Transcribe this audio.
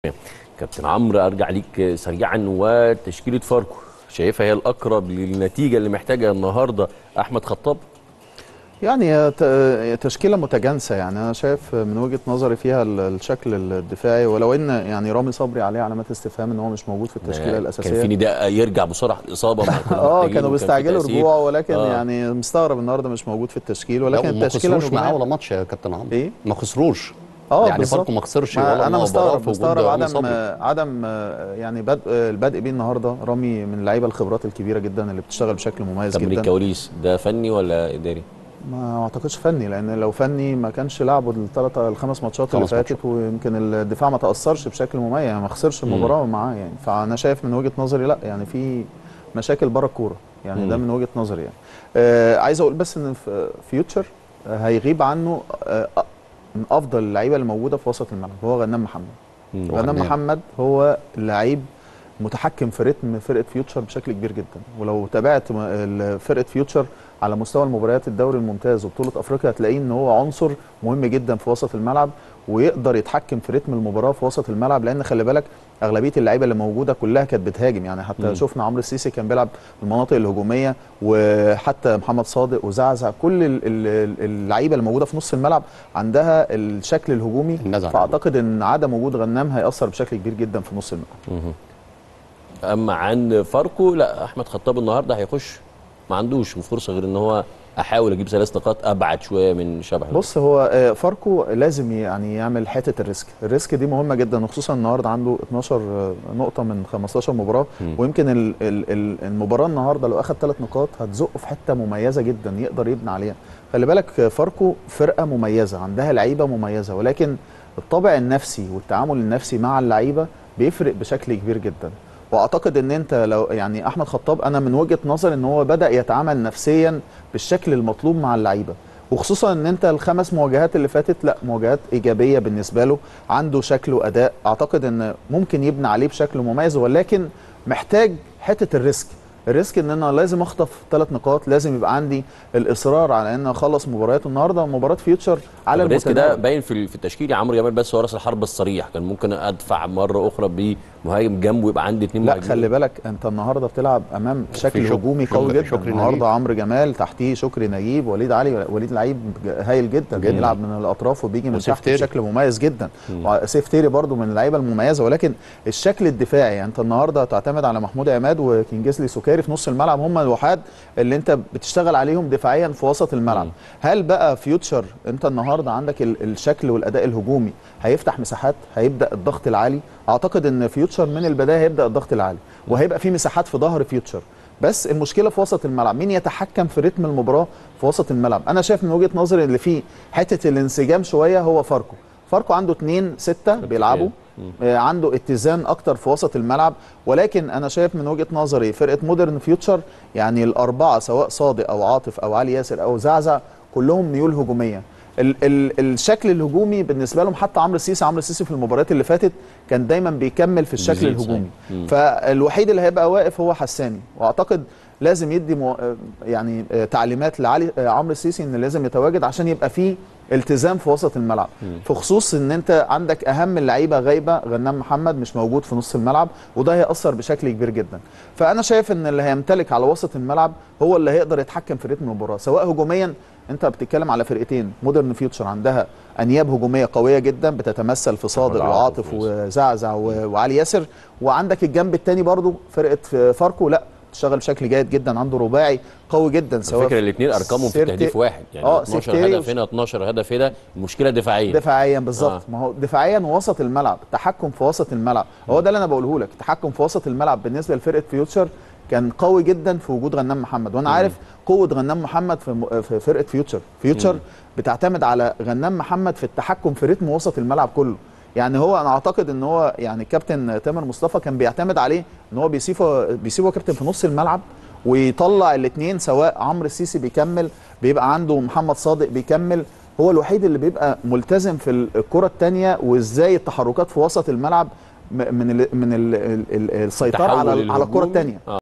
كابتن عمرو ارجع ليك سريعا وتشكيله فاركو شايفها هي الاقرب للنتيجه اللي محتاجها النهارده احمد خطاب يعني هي ت- تشكيله متجانسه يعني انا شايف من وجهه نظري فيها ال- الشكل الدفاعي ولو ان يعني رامي صبري عليه علامات استفهام ان هو مش موجود في التشكيله الاساسيه كان في نداء يرجع بسرعه الاصابه ما كنا اه محتاجينه كانوا وكان في بيستعجلوا تأثير. رجوعه ولكن آه. يعني مستغرب النهارده مش موجود في التشكيل ولكن لا وما التشكيله خسروش معاه الهجومية- ولا ماتش يا كابتن عمرو ايه ما خسروش اه يعني بالظبط. فاركو ما خسرش ما ولا انا مباراة مستغرب في وجود مستغرب رامي عدم صبري. عدم آه، يعني بدء البدء بيه النهارده رامي من اللعيبه الخبرات الكبيره جدا اللي بتشتغل بشكل مميز طب من جدا الكواليس ده فني ولا اداري؟ ما اعتقدش فني لان لو فني ما كانش لعبوا الثلاث الخمس ماتشات اللي خمس ماتشات. فاتت ويمكن الدفاع ما تاثرش بشكل مميز يعني ما خسرش مم. المباراه معاه يعني فانا شايف من وجهه نظري لا يعني في مشاكل بره الكوره يعني ده مم. من وجهه نظري يعني آه عايز اقول بس ان في فيوتشر هيغيب عنه آه من افضل اللعيبه اللي موجوده في وسط الملعب هو غنام محمد مم. غنام وغنام. محمد هو لعيب متحكم في رتم فرقه فيوتشر بشكل كبير جدا ولو تابعت م- ال- فرقه فيوتشر على مستوى المباريات الدوري الممتاز وبطوله افريقيا هتلاقيه ان هو عنصر مهم جدا في وسط الملعب ويقدر يتحكم في رتم المباراه في وسط الملعب لان خلي بالك اغلبيه اللعيبه اللي موجوده كلها كانت بتهاجم يعني حتى مم. شفنا عمرو السيسي كان بيلعب في المناطق الهجوميه وحتى محمد صادق وزعزع كل ال- ال- اللعيبه اللي موجوده في نص الملعب عندها الشكل الهجومي النزعة. فاعتقد ان عدم وجود غنام هياثر بشكل كبير جدا في نص الملعب مهم. اما عن فاركو لا احمد خطاب النهارده هيخش ما عندوش فرصه غير ان هو احاول اجيب ثلاث نقاط ابعد شويه من شبه بص هو آه، فاركو لازم يعني يعمل حته الريسك الريسك دي مهمه جدا وخصوصا النهارده عنده 12 نقطه من 15 مباراه مم. ويمكن ال- ال- ال- المباراه النهارده لو اخذ ثلاث نقاط هتزقه في حته مميزه جدا يقدر يبني عليها خلي بالك آه، فاركو فرقه مميزه عندها لعيبه مميزه ولكن الطابع النفسي والتعامل النفسي مع اللعيبه بيفرق بشكل كبير جدا واعتقد ان انت لو يعني احمد خطاب انا من وجهه نظري ان هو بدا يتعامل نفسيا بالشكل المطلوب مع اللعيبه وخصوصا ان انت الخمس مواجهات اللي فاتت لا مواجهات ايجابيه بالنسبه له عنده شكل واداء اعتقد ان ممكن يبني عليه بشكل مميز ولكن محتاج حته الريسك الريسك ان انا لازم اخطف ثلاث نقاط لازم يبقى عندي الاصرار على ان اخلص مباريات النهارده مباراه فيوتشر على طب الريسك ده المتناول باين في في التشكيل يا عمرو جمال بس هو راس الحرب الصريح كان ممكن ادفع مره اخرى بمهاجم جنبه يبقى عندي اثنين لا خلي بالك انت النهارده بتلعب امام شكل شك- هجومي شكري- قوي جدا شكري النهارده نجيب. عمرو جمال تحتيه شكري نجيب وليد علي وليد لعيب ج- هايل جدا, جدا. بيلعب من الاطراف وبيجي من وسيف تحت تيري. بشكل مميز جدا مم. وسيف تيري برده من اللعيبه المميزه ولكن الشكل الدفاعي يعني انت النهارده تعتمد على محمود عماد وكينجسلي سوكاري في نص الملعب هم الوحاد اللي انت بتشتغل عليهم دفاعيا في وسط الملعب مم. هل بقى فيوتشر انت النهارده عندك ال- الشكل والاداء الهجومي هيفتح مساحات هيبدا الضغط العالي اعتقد ان فيوتشر من البدايه هيبدا الضغط العالي وهيبقى في مساحات في ظهر فيوتشر بس المشكله في وسط الملعب مين يتحكم في رتم المباراه في وسط الملعب انا شايف من وجهه نظري اللي فيه حته الانسجام شويه هو فاركو فاركو عنده اتنين ستة بيلعبوا مم. آه، عنده اتزان اكتر في وسط الملعب ولكن انا شايف من وجهه نظري فرقه مودرن فيوتشر يعني الاربعه سواء صادق او عاطف او علي ياسر او زعزع كلهم ميول هجوميه ال ال الشكل الهجومي بالنسبه لهم حتى عمرو السيسي عمرو السيسي في المباريات اللي فاتت كان دايما بيكمل في الشكل بيزيد، الهجومي صحيح. مم. فالوحيد اللي هيبقى واقف هو حساني واعتقد لازم يدي مو... آه، يعني آه، تعليمات لعلي آه، عمرو السيسي ان لازم يتواجد عشان يبقى فيه التزام في وسط الملعب في خصوص ان انت عندك اهم اللعيبه غايبه غنام محمد مش موجود في نص الملعب وده هيأثر بشكل كبير جدا فانا شايف ان اللي هيمتلك على وسط الملعب هو اللي هيقدر يتحكم في رتم المباراه سواء هجوميا انت بتتكلم على فرقتين مودرن فيوتشر عندها انياب هجوميه قويه جدا بتتمثل في صادق أحمد عاطف وعاطف وياسر. وزعزع و- وعلي ياسر وعندك الجنب الثاني برضو فرقه فاركو لا بتشتغل بشكل جيد جدا عنده رباعي قوي جدا سواء الفكره الاثنين ارقامهم في سيرتي- التهديف واحد يعني اه 12 سيفتيري هدف هنا 12 هدف هنا المشكله دفاعيه دفاعيا بالظبط آه. آه. ما هو دفاعيا وسط الملعب التحكم في وسط الملعب هو ده اللي انا بقوله لك التحكم في وسط الملعب بالنسبه لفرقه فيوتشر كان قوي جدا في وجود غنام محمد وانا عارف قوه غنام محمد في م- في فرقه فيوتشر فيوتشر بتعتمد على غنام محمد في التحكم في رتم وسط الملعب كله يعني هو انا اعتقد ان هو يعني كابتن تامر مصطفى كان بيعتمد عليه ان هو بيسيبه بيسيبه كابتن في نص الملعب ويطلع الاثنين سواء عمرو السيسي بيكمل بيبقى عنده محمد صادق بيكمل هو الوحيد اللي بيبقى ملتزم في الكره الثانيه وازاي التحركات في وسط الملعب م- من ال من ال ال السيطره تحول على على الكره الهجومي. الثانيه آه.